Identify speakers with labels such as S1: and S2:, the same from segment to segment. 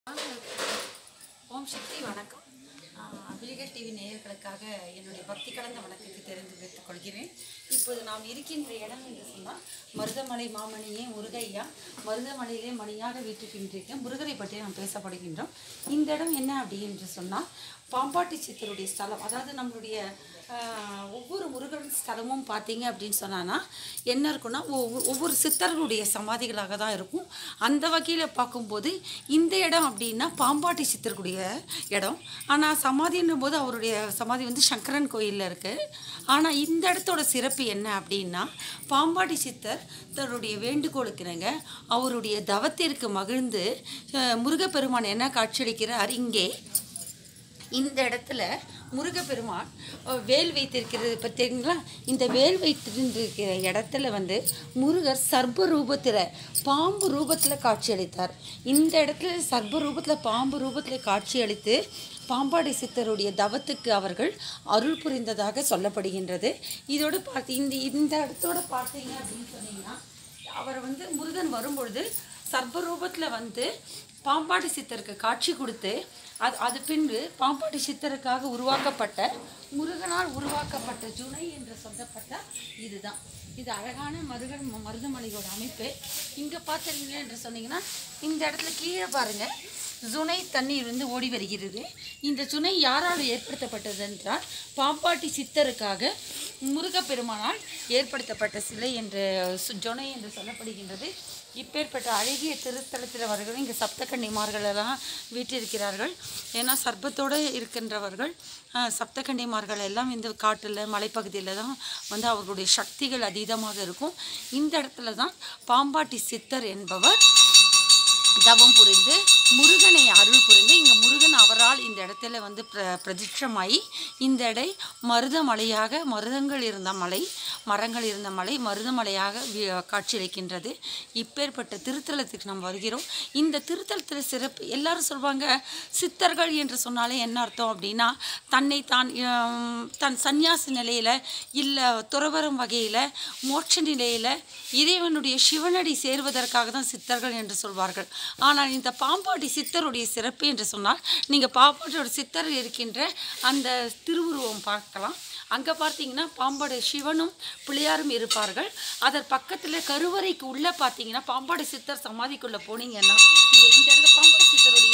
S1: ஓம் சக்தி வணக்கம் விழிகள் டிவி நேயர்களுக்காக என்னுடைய பக்தி கலந்த வணக்கத்தை தெரிந்து வைத்துக் கொள்கிறேன் இப்போது நாம் இருக்கின்ற இடம் என்று சொன்னால் மருதமலை மாமணியே முருகையா மருதமலையிலே மணியாக வீட்டுக்கின்றிருக்க முருகரை பற்றி நாம் பேசப்படுகின்றோம் இந்த இடம் என்ன அப்படி என்று சொன்னால் பாம்பாட்டி சித்தருடைய ஸ்தலம் அதாவது நம்மளுடைய ஆஹ், ஒவ்வொரு முருகன் ஸ்தலமும் பார்த்தீங்க அப்படின்னு சொன்னான்னா என்ன இருக்குன்னா ஒவ்வொ- ஒவ்வொரு சித்தர்களுடைய சமாதிகளாக தான் இருக்கும் அந்த வகையில் பார்க்கும்போது இந்த இடம் அப்படின்னா பாம்பாட்டி சித்தருடைய இடம் ஆனால் சமாதின்னும் போது அவருடைய சமாதி வந்து சங்கரன் கோயிலில் இருக்குது ஆனால் இந்த இடத்தோட சிறப்பு என்ன அப்படின்னா பாம்பாட்டி சித்தர் தன்னுடைய வேண்டுகோளுக்கிறங்க அவருடைய தவத்திற்கு மகிழ்ந்து அஹ், முருகப்பெருமான் என்ன காட்சியளிக்கிறார் இங்கே இந்த இடத்துல முருகப்பெருமான் அஹ், வேல் வைத்திருக்கிறது பார்த்தீங்களா இந்த வேல் வைத்திருந்திருக்கிற இடத்துல வந்து முருகர் சர்ப ரூபத்தில் பாம்பு ரூபத்தில் காட்சியளித்தார் இந்த இடத்துல சர்ப ரூபத்தில் பாம்பு ரூபத்தில் காட்சியளித்து பாம்பாடி சித்தருடைய தவத்துக்கு அவர்கள் அருள் புரிந்ததாக சொல்லப்படுகின்றது இதோடு பார்த்து இந்த இந்த இடத்தோட பார்த்தீங்க அப்படின்னு சொன்னீங்கன்னா அவர் வந்து முருகன் வரும்பொழுது சர்வரூபத்தில் வந்து பாம்பாட்டி சித்தருக்கு காட்சி கொடுத்து அது அது பின்பு பாம்பாட்டி சித்தருக்காக உருவாக்கப்பட்ட முருகனால் உருவாக்கப்பட்ட ஜுனை என்று சொல்லப்பட்ட இதுதான் இது அழகான மருகன் மருதமலையோட அமைப்பு இங்கே பார்த்தீங்க என்று சொன்னீங்கன்னா இந்த இடத்துல கீழே பாருங்கள் சுனை தண்ணீர் வந்து ஓடி வருகிறது இந்த சுனை யாரால் ஏற்படுத்தப்பட்டது என்றால் பாம்பாட்டி சித்தருக்காக முருகப்பெருமானால் ஏற்படுத்தப்பட்ட சிலை என்று சு- ஜொனை என்று சொல்லப்படுகின்றது இப்பேற்பட்ட அழகிய திருத்தலத்தில் அவர்கள் இங்கே சப்தகன்னிமார்கள் எல்லாம் வீட்டிருக்கிறார்கள் ஏன்னா சர்ப்பத்தோடு இருக்கின்றவர்கள் ஆஹ், சப்தகன்னிமார்கள் எல்லாம் இந்த காட்டில் மலைப்பகுதியில் தான் வந்து அவர்களுடைய சக்திகள் அதீதமாக இருக்கும் இந்த இடத்துல தான் பாம்பாட்டி சித்தர் என்பவர் தவம் புரிந்து முருகனை அருள் புரிந்து இங்கே முருகன் அவரால் இந்த இடத்துல வந்து பிர பிரதிட்சமாயி இந்த இடை மருத மலையாக மருதங்கள் இருந்த மலை மரங்கள் இருந்த மலை மருதமலையாக வி- காட்சியளிக்கின்றது இப்பேற்பட்ட திருத்தலத்துக்கு நாம் வருகிறோம் இந்த திருத்தலத்தில் சிறப்பு எல்லாரும் சொல்லுவாங்க சித்தர்கள் என்று சொன்னாலே என்ன அர்த்தம் அப்படின்னா தன்னை தான் ஹம், தன் சந்நியாச நிலையில் இல்லை துறவரம் வகையில் மோட்ச நிலையில் இறைவனுடைய சிவனடி சேர்வதற்காக தான் சித்தர்கள் என்று சொல்வார்கள் ஆனால் இந்த பாம்பாட்டி சித்தருடைய சிறப்பு என்று சொன்னால் நீங்கள் பாம்பாட்டியோட சித்தர் இருக்கின்ற அந்த திருவுருவம் பார்க்கலாம் அங்கே பார்த்தீங்கன்னா பாம்பாடு சிவனும் பிள்ளையாரும் இருப்பார்கள் அதன் பக்கத்தில் கருவறைக்கு உள்ளே பார்த்தீங்கன்னா பாம்பாடு சித்தர் சமாதிக்குள்ளே போனீங்கன்னா இந்த இந்த இடத்துல பாம்பாடு சித்தருடைய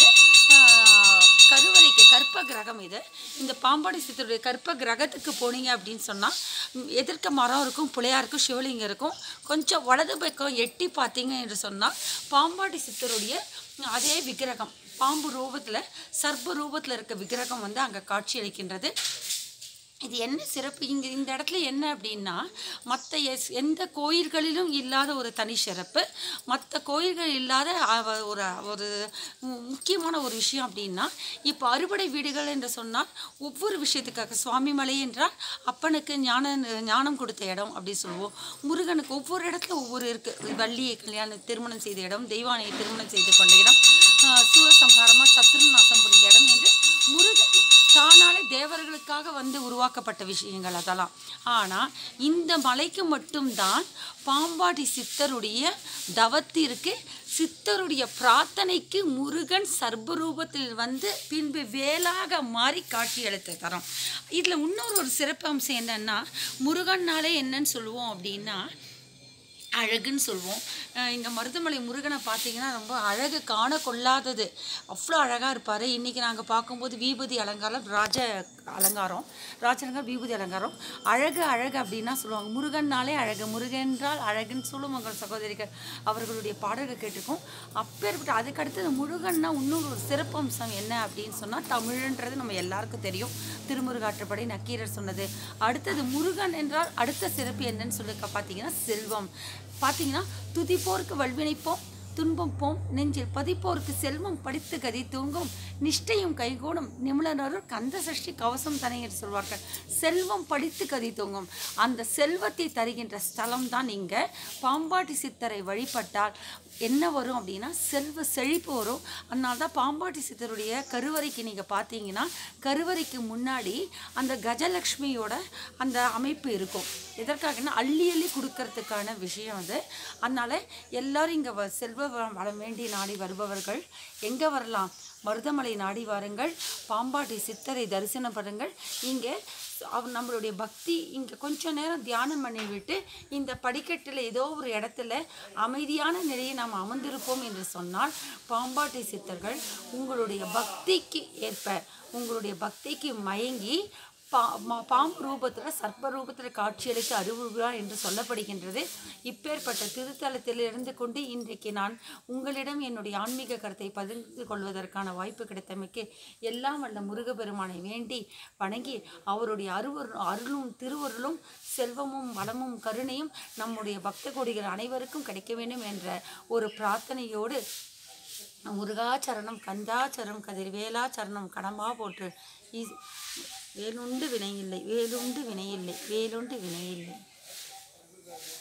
S1: ஆஹ், கருவறைக்கு கற்ப கிரகம் இது இந்த பாம்பாடி சித்தருடைய கற்ப கிரகத்துக்கு போனீங்க அப்படின்னு சொன்னால் எதிர்க்க மரம் இருக்கும் பிள்ளையாருக்கும் சிவலிங்கம் இருக்கும் கொஞ்சம் வலது பக்கம் எட்டி பார்த்தீங்க என்று சொன்னால் பாம்பாடி சித்தருடைய அதே விக்கிரகம் பாம்பு ரூபத்தில் சர்ப்ப ரூபத்தில் இருக்க விக்கிரகம் வந்து அங்கே காட்சியளிக்கின்றது இது என்ன சிறப்பு இங்கே இந்த இடத்துல என்ன அப்படின்னா மற்ற எஸ் எந்த கோயில்களிலும் இல்லாத ஒரு தனி சிறப்பு மற்ற கோயில்கள் இல்லாத அவ- ஒரு ஒரு மு- முக்கியமான ஒரு விஷயம் அப்படின்னா இப்போ அறுபடை வீடுகள் என்று சொன்னால் ஒவ்வொரு விஷயத்துக்காக சுவாமி மலை என்றால் அப்பனுக்கு ஞான ஞானம் கொடுத்த இடம் அப்படி சொல்லுவோம் முருகனுக்கு ஒவ்வொரு இடத்துல ஒவ்வொரு இருக்குது வள்ளியை கல்யாணம் திருமணம் செய்த இடம் தெய்வானையை திருமணம் செய்து கொண்ட இடம் ஆஹ் சூரசம்ஹாரமாக சத்ருநாசம் புரிந்த இடம் என்று முருகன் தானாலே தேவர்களுக்காக வந்து உருவாக்கப்பட்ட விஷயங்கள் அதெல்லாம் ஆனால் இந்த மலைக்கு மட்டும்தான் பாம்பாடி சித்தருடைய தவத்திற்கு சித்தருடைய பிரார்த்தனைக்கு முருகன் சர்வரூபத்தில் வந்து பின்பு வேலாக மாறி காட்சியளித்த தரம் இதில் இன்னொரு ஒரு சிறப்பு அம்சம் என்னன்னா முருகன்னாலே என்னன்னு சொல்லுவோம் அப்படின்னா அழகுன்னு சொல்லுவோம் இங்கே மருதமலை முருகனை பார்த்தீங்கன்னா ரொம்ப அழகு காண கொள்ளாதது அவ்வளோ அழகாக இருப்பார் இன்றைக்கி நாங்கள் பார்க்கும்போது வீபதி அலங்காரம் ராஜ அலங்காரம் ராஜ அலங்காரம் வீபதி அலங்காரம் அழகு அழகு அப்படின்னா சொல்லுவாங்க முருகன்னாலே அழகு முருகென்றால் அழகுன்னு சொல்லும் உங்கள் சகோதரிகள் அவர்களுடைய பாடல்கள் கேட்டிருக்கோம் அப்பேற்பட்ட அதுக்கு அடுத்தது முருகன்னா இன்னொரு ஒரு சிறப்பம்சம் என்ன அப்படின்னு சொன்னால் தமிழ்ன்றது நம்ம எல்லாருக்கும் தெரியும் திருமுருகாற்றுப்படை நக்கீரர் சொன்னது அடுத்தது முருகன் என்றால் அடுத்த சிறப்பு என்னன்னு சொல்லி பார்த்தீங்கன்னா செல்வம் பார்த்தீங்கன்னா துதிப்போருக்கு வல்வினைப்போம் துன்பம் போம் நெஞ்சில் பதிப்போருக்கு செல்வம் படித்து கதி தூங்கும் நிஷ்டையும் கைகூடும் நிமிழனரும் கந்த சஷ்டி கவசம் தனை என்று சொல்வார்கள் செல்வம் படித்து கதி தூங்கும் அந்த செல்வத்தை தருகின்ற ஸ்தலம் தான் இங்கே பாம்பாட்டி சித்தரை வழிபட்டால் என்ன வரும் அப்படின்னா செல்வ செழிப்பு வரும் அதனால தான் பாம்பாட்டி சித்தருடைய கருவறைக்கு நீங்கள் பார்த்தீங்கன்னா கருவறைக்கு முன்னாடி அந்த கஜலக்ஷ்மியோட அந்த அமைப்பு இருக்கும் எதற்காகன்னா அள்ளி அள்ளி கொடுக்கறதுக்கான விஷயம் அது அதனால் எல்லாரும் இங்கே வ செல்வ வ- வளம் வேண்டி நாடி வருபவர்கள் எங்கே வரலாம் மருதமலை நாடி வாருங்கள் பாம்பாட்டி சித்தரை தரிசனம் பண்ணுங்கள் இங்கே அவ நம்மளுடைய பக்தி இங்கே கொஞ்ச நேரம் தியானம் பண்ணிவிட்டு இந்த படிக்கட்டில் ஏதோ ஒரு இடத்துல அமைதியான நிலையை நாம் அமர்ந்திருப்போம் என்று சொன்னால் பாம்பாட்டி சித்தர்கள் உங்களுடைய பக்திக்கு ஏற்ப உங்களுடைய பக்திக்கு மயங்கி பா மா- பாம்பு ரூபத்தில் சர்ப்ப ரூபத்தில் காட்சியளித்து அருவுகிறார் என்று சொல்லப்படுகின்றது இப்பேற்பட்ட திருத்தலத்தில் இருந்து கொண்டு இன்றைக்கு நான் உங்களிடம் என்னுடைய ஆன்மீக கருத்தை பகிர்ந்து கொள்வதற்கான வாய்ப்பு கிடைத்தமைக்கு எல்லாம் வல்ல முருகப்பெருமானை வேண்டி வணங்கி அவருடைய அருவர் அருளும் திருவருளும் செல்வமும் வளமும் கருணையும் நம்முடைய பக்த கோடிகள் அனைவருக்கும் கிடைக்க வேண்டும் என்ற ஒரு பிரார்த்தனையோடு முருகாச்சரணம் கந்தாச்சரணம் கதிர்வேலாச்சரணம் கடம்பா போற்று ஈஸ்- வேலுண்டு வினையில்லை வேலுண்டு வினையில்லை வேலுண்டு வினையில்லை